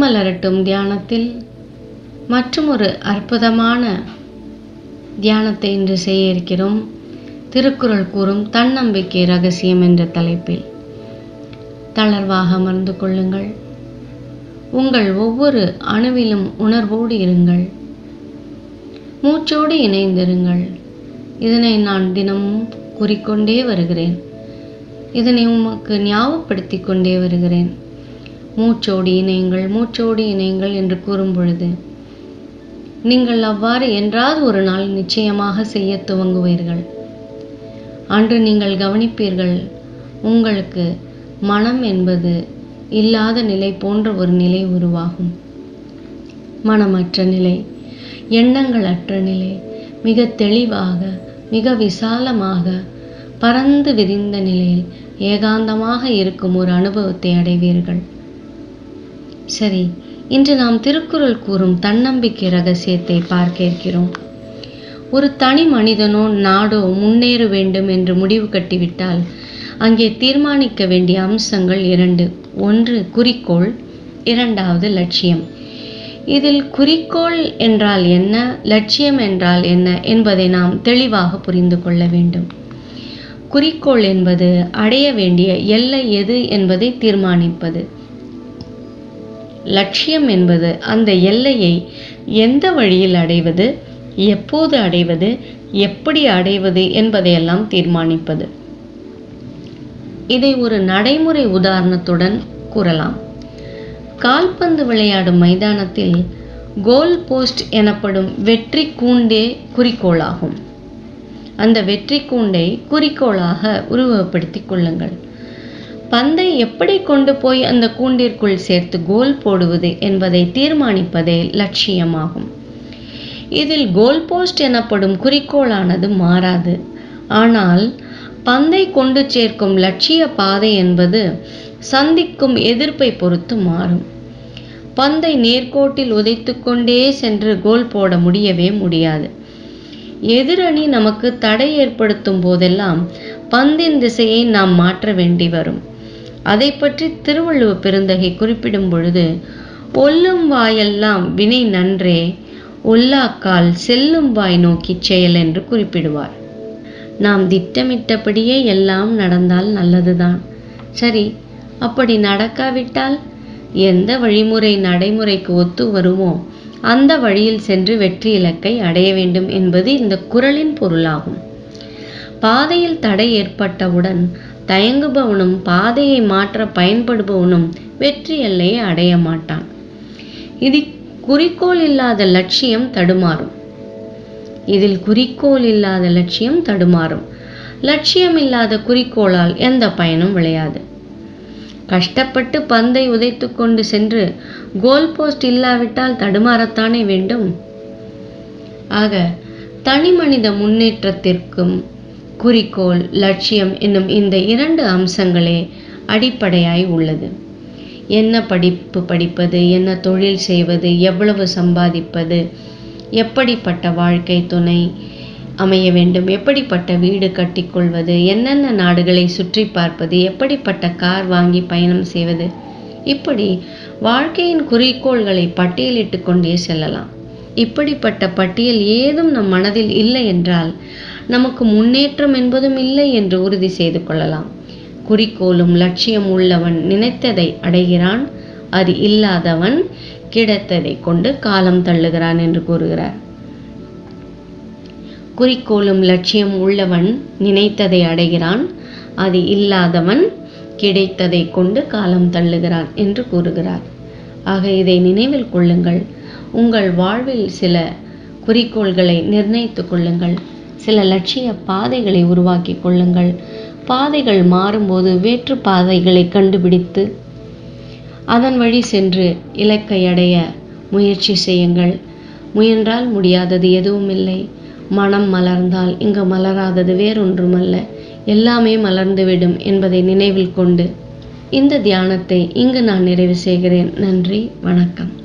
மலரட்டும் தியானத்தில் மற்றும் ஒரு அற்புதமான தியானத்தை இன்று செய்ய இருக்கிறோம் திருக்குறள் கூறும் தன்னம்பிக்கை ரகசியம் என்ற தலைப்பில் தளர்வாக அமர்ந்து கொள்ளுங்கள் உங்கள் ஒவ்வொரு அணுவிலும் உணர்வோடு இருங்கள் மூச்சோடு இணைந்திருங்கள் இதனை நான் தினமும் கூறிக்கொண்டே வருகிறேன் இதனை உமக்கு ஞாபகப்படுத்தி கொண்டே வருகிறேன் மூச்சோடு இணையுங்கள் மூச்சோடு இணையுங்கள் என்று கூறும் பொழுது நீங்கள் அவ்வாறு என்றாவது ஒரு நாள் நிச்சயமாக செய்ய துவங்குவீர்கள் அன்று நீங்கள் கவனிப்பீர்கள் உங்களுக்கு மனம் என்பது இல்லாத நிலை போன்ற ஒரு நிலை உருவாகும் மனமற்ற நிலை எண்ணங்கள் அற்ற நிலை மிக தெளிவாக மிக விசாலமாக பறந்து விரிந்த நிலையில் ஏகாந்தமாக இருக்கும் ஒரு அனுபவத்தை அடைவீர்கள் சரி இன்று நாம் திருக்குறள் கூறும் தன்னம்பிக்கை ரகசியத்தை பார்க்க இருக்கிறோம் ஒரு தனி மனிதனோ நாடோ முன்னேற வேண்டும் என்று முடிவு கட்டிவிட்டால் அங்கே தீர்மானிக்க வேண்டிய அம்சங்கள் இரண்டு ஒன்று குறிக்கோள் இரண்டாவது லட்சியம் இதில் குறிக்கோள் என்றால் என்ன லட்சியம் என்றால் என்ன என்பதை நாம் தெளிவாக புரிந்து கொள்ள வேண்டும் குறிக்கோள் என்பது அடைய வேண்டிய எல்லை எது என்பதை தீர்மானிப்பது லட்சியம் என்பது அந்த எல்லையை எந்த வழியில் அடைவது எப்போது அடைவது எப்படி அடைவது என்பதையெல்லாம் தீர்மானிப்பது இதை ஒரு நடைமுறை உதாரணத்துடன் கூறலாம் கால்பந்து விளையாடும் மைதானத்தில் கோல் போஸ்ட் எனப்படும் வெற்றி கூண்டே குறிக்கோளாகும் அந்த வெற்றி கூண்டை குறிக்கோளாக உருவகப்படுத்திக் கொள்ளுங்கள் பந்தை எப்படி கொண்டு போய் அந்த கூண்டிற்குள் சேர்த்து கோல் போடுவது என்பதை தீர்மானிப்பதே லட்சியமாகும் இதில் கோல் போஸ்ட் எனப்படும் குறிக்கோளானது மாறாது ஆனால் பந்தை கொண்டு சேர்க்கும் லட்சிய பாதை என்பது சந்திக்கும் எதிர்ப்பை பொறுத்து மாறும் பந்தை நேர்கோட்டில் உதைத்து கொண்டே சென்று கோல் போட முடியவே முடியாது எதிரணி நமக்கு தடை ஏற்படுத்தும் போதெல்லாம் பந்தின் திசையை நாம் மாற்ற வேண்டி வரும் அதை பற்றி திருவள்ளுவ பெருந்தகை குறிப்பிடும் பொழுது ஒல்லும் வாயெல்லாம் வினை நன்றே ஒல்லாக்கால் செல்லும் வாய் நோக்கி செயல் என்று குறிப்பிடுவார் நாம் திட்டமிட்டபடியே எல்லாம் நடந்தால் நல்லதுதான் சரி அப்படி நடக்காவிட்டால் எந்த வழிமுறை நடைமுறைக்கு ஒத்து வருமோ அந்த வழியில் சென்று வெற்றி இலக்கை அடைய வேண்டும் என்பது இந்த குரலின் பொருளாகும் பாதையில் தடை ஏற்பட்டவுடன் தயங்குபவனும் பாதையை மாற்ற பயன்படுபவனும் வெற்றி எல்லையை அடைய மாட்டான் இது குறிக்கோள் இல்லாத லட்சியம் தடுமாறும் இதில் குறிக்கோள் இல்லாத லட்சியம் தடுமாறும் லட்சியம் இல்லாத குறிக்கோளால் எந்த பயனும் விளையாது கஷ்டப்பட்டு பந்தை உதைத்து கொண்டு சென்று கோல் போஸ்ட் இல்லாவிட்டால் தடுமாறத்தானே வேண்டும் ஆக தனி மனித முன்னேற்றத்திற்கும் குறிக்கோள் லட்சியம் என்னும் இந்த இரண்டு அம்சங்களே அடிப்படையாய் உள்ளது என்ன படிப்பு படிப்பது என்ன தொழில் செய்வது எவ்வளவு சம்பாதிப்பது எப்படிப்பட்ட வாழ்க்கை துணை அமைய வேண்டும் எப்படிப்பட்ட வீடு கட்டிக்கொள்வது என்னென்ன நாடுகளை சுற்றி பார்ப்பது எப்படிப்பட்ட கார் வாங்கி பயணம் செய்வது இப்படி வாழ்க்கையின் குறிக்கோள்களை பட்டியலிட்டு கொண்டே செல்லலாம் இப்படிப்பட்ட பட்டியல் ஏதும் நம் மனதில் இல்லை என்றால் நமக்கு முன்னேற்றம் என்பதும் இல்லை என்று உறுதி செய்து கொள்ளலாம் குறிக்கோளும் லட்சியம் உள்ளவன் நினைத்ததை அடைகிறான் அது இல்லாதவன் கிடைத்ததை கொண்டு காலம் தள்ளுகிறான் என்று கூறுகிறார் குறிக்கோளும் லட்சியம் உள்ளவன் நினைத்ததை அடைகிறான் அது இல்லாதவன் கிடைத்ததை கொண்டு காலம் தள்ளுகிறான் என்று கூறுகிறார் ஆக இதை நினைவில் கொள்ளுங்கள் உங்கள் வாழ்வில் சில குறிக்கோள்களை நிர்ணயித்து கொள்ளுங்கள் சில லட்சிய பாதைகளை உருவாக்கி கொள்ளுங்கள் பாதைகள் மாறும்போது வேற்று பாதைகளை கண்டுபிடித்து அதன் வழி சென்று இலக்கை அடைய முயற்சி செய்யுங்கள் முயன்றால் முடியாதது எதுவும் இல்லை மனம் மலர்ந்தால் இங்கு மலராதது வேறொன்றுமல்ல எல்லாமே மலர்ந்துவிடும் என்பதை நினைவில் கொண்டு இந்த தியானத்தை இங்கு நான் நிறைவு செய்கிறேன் நன்றி வணக்கம்